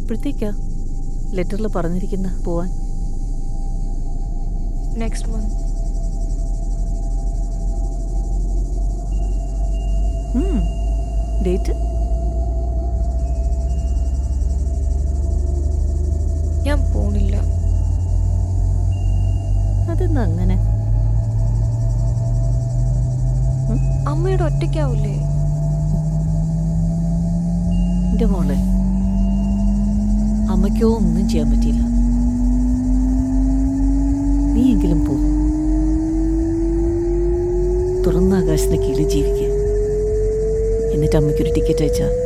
എപ്പോഴത്തേക്കാ ലെറ്ററിൽ പറഞ്ഞിരിക്കുന്ന പോവാൻ next month date ഞാൻ പോണില്ല അതെന്താ അങ്ങനെ അമ്മയുടെ ഒറ്റയ്ക്കാവൂലേ എൻ്റെ മോളെ അമ്മയ്ക്കോ ഒന്നും ചെയ്യാൻ പറ്റിയില്ല നീയെങ്കിലും പോ തുറന്ന ആകാശത്തിന് കീഴിൽ ജീവിക്കുക എന്നിട്ട് അമ്മയ്ക്കൊരു ടിക്കറ്റ് അയച്ചാൽ